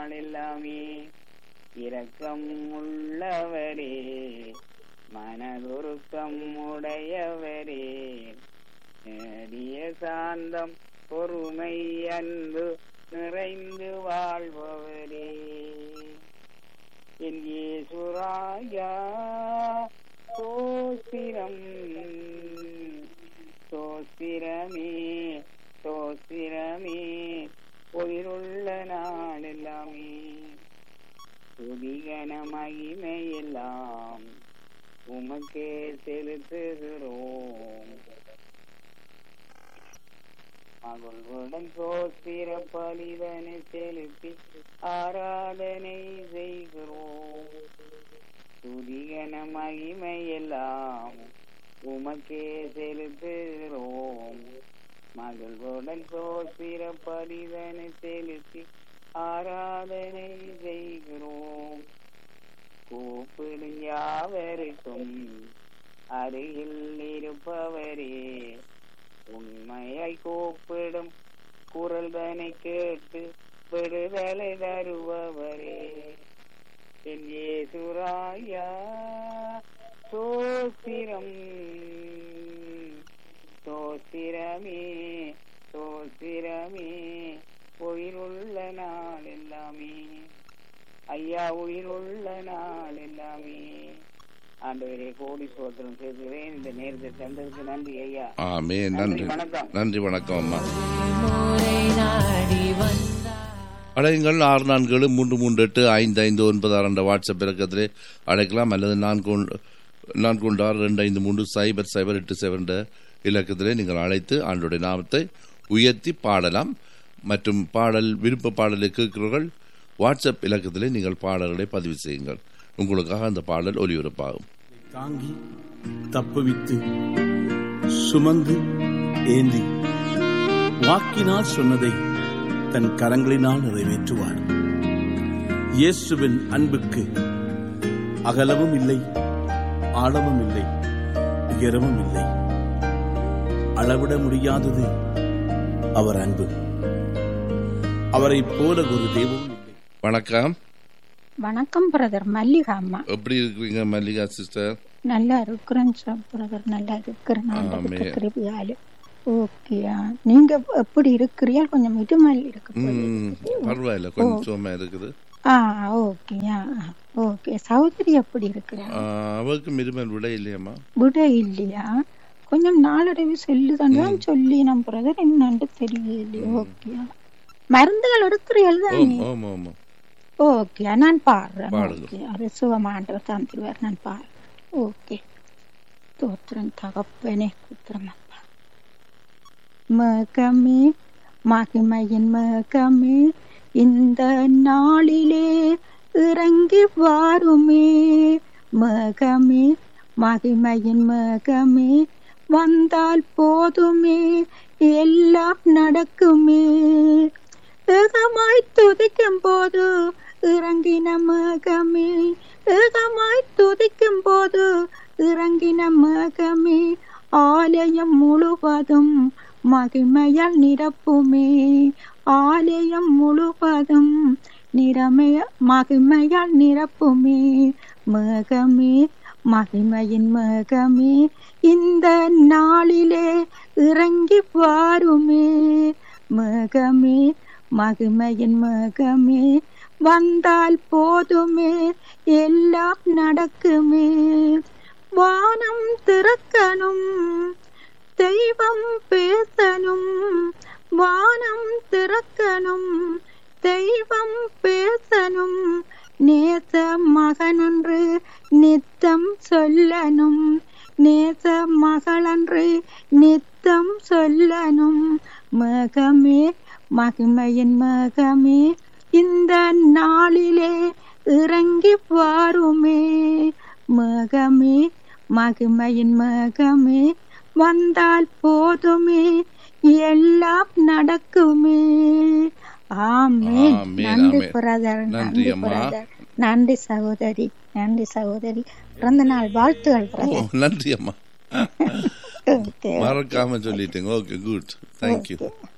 எல்லாமே இரக்கம் உள்ளவரே மனதுருக்கம் உடையவரே நேடிய சாந்தம் பொறுமை அன்பு நிறைந்து வாழ்பவரே என் சுராயா சோஸ்திரம் சோஸ்திரமே சோஸ்திரமே உயிருள்ள நாள் எல்லாமே துதிகன மகிமையெல்லாம் உமக்கே செலுத்துகிறோம் மகளுடன் சோத்திர பலிதனை செலுத்தி ஆராதனை செய்கிறோம் துதிகன மகிமையெல்லாம் உமக்கே செலுத்துகிறோம் மகளுடன் சோத்திர பலிதனை செலுத்தி ஆராதனை செய்கிறோம் கூப்பிடும் யாவருக்கும் அருகில் இருப்பவரே உண்மையை கூப்பிடும் குரல் தனை கேட்டு விடுதலை தருபவரே என் ஏசுராயா சோசிரம் சோசிரமே சோசிரமே உயிருள்ள நாள் எல்லாமே ஐயா உயிருள்ள நாள் எல்லாமே ஆண்டவரே கோடி சோத்திரம் செய்கிறேன் இந்த நேரத்தை தந்ததுக்கு நன்றி ஐயா ஆமே நன்றி வணக்கம். நன்றி வணக்கம் அம்மா முறை நாடி வந்தார் அழையுங்கள் ஆறு நான்கு ஏழு மூன்று மூன்று எட்டு ஐந்து ஐந்து ஒன்பது ஆறு என்ற வாட்ஸ்அப் இலக்கத்திலே அழைக்கலாம் அல்லது நான்கு ஒன்று- நான்கு ஒன்று ஆறு ரெண்டு ஐந்து மூன்று சைபர் சைபர் எட்டு செவன் என்ற இலக்கத்திலே நீங்கள் அழைத்து ஆண்டுடைய நாமத்தை உயர்த்தி பாடலாம் மற்றும் பாடல் விருப்ப பாடலை கேட்கிறவர்கள் வாட்ஸ்அப் இலக்கத்திலே நீங்கள் பாடல்களை பதிவு செய்யுங்கள் உங்களுக்காக அந்த பாடல் ஒலிபரப்பாகும் தாங்கி தப்புவித்து சுமந்து ஏந்தி வாக்கினால் சொன்னதை தன் கரங்களினால் நிறைவேற்றுவார் இயேசுவின் அன்புக்கு அகலமும் இல்லை ஆழமும் இல்லை உயரமும் இல்லை அளவிட முடியாதது அவர் அன்பு அவரைப் போல ஒரு தெய்வம் இல்லை வணக்கம் வணக்கம் பிரதர் மல்லிகா அம்மா எப்படி இருக்கிறீங்க மல்லிகா சிஸ்டர் நல்லா இருக்கிறேன் பிரதர் நல்லா இருக்கிறேன் ஆண்டவருக்கு ஆமென். கிருபையால ஓகேயா நீங்க எப்படி இருக்கிறீங்க கொஞ்சம் இடுமல் இருக்கு போல. ம் பரவாயில்ல கொஞ்சம் சும்மா இருக்குது ஆ ஓகேயா ஓகே சௌதரி எப்படி இருக்கிறாங்க ஆ, அவருக்கு மிருமல் விட இல்லையம்மா விட இல்லையா கொஞ்சம் நாளடைவு சொல்லுதான் சொல்லி நம் பிரதர் என்னன்னு தெரியலையே ஓகேயா மருந்துகள் எடுக்கிறீர்கள் தானே ஓம் ஓம் ஓம் ஓகே நான் பாடுறேன் பாடுங்க. ஓகே அது சுகமாண்டவர் தந்துருவார் நான் பாடுறேன் ஓகே தோத்திரம் தகப்பனே குத்திரம் அப்பா மகமே மகிமையின் மகமே இந்த நாளிலே இறங்கி வாருமே மகமே மகிமையின் மகமே வந்தால் போதுமே எல்லாம் நடக்குமே ஏகமாய் துதிக்கும் போது இறங்கின மகமே ஏகமாய் துதிக்கும் போது இறங்கின மகமே ஆலயம் முழுவதும் மகிமையால் நிரப்புமே ஆலயம் முழுவதும் நிறமைய மகிமையால் நிரப்புமே மகமே மகிமையின் மகமே இந்த நாளிலே இறங்கி வாருமே மகமே மகிமையின் மகமே வந்தால் போதுமே எல்லாம் நடக்குமே வானம் திறக்கணும் தெய்வம் பேசணும் வானம் திறக்கணும் தெய்வம் பேசணும் நேச மகனன்று நித்தம் சொல்லணும் நேச மகளன்று நித்தம் சொல்லணும் மகமே மகிமையின் மகமே இந்த நாளிலே இறங்கி வாருமே மகமே மகிமையின் மகமே வந்தால் போதுமே எல்லாம் நடக்குமே ஆமென் ஆமென், நன்றி ஆமென். பிரதர் நன்றி நன்றி அம்மா. பிரதர் நன்றி சகோதரி நன்றி சகோதரி பிறந்த நாள் வாழ்த்துகள் ஓ பிரதர் நன்றி அம்மா ஓகே மறக்காம சொல்லிட்டீங்க ஓகே குட் தேங்க்யூ ஓகே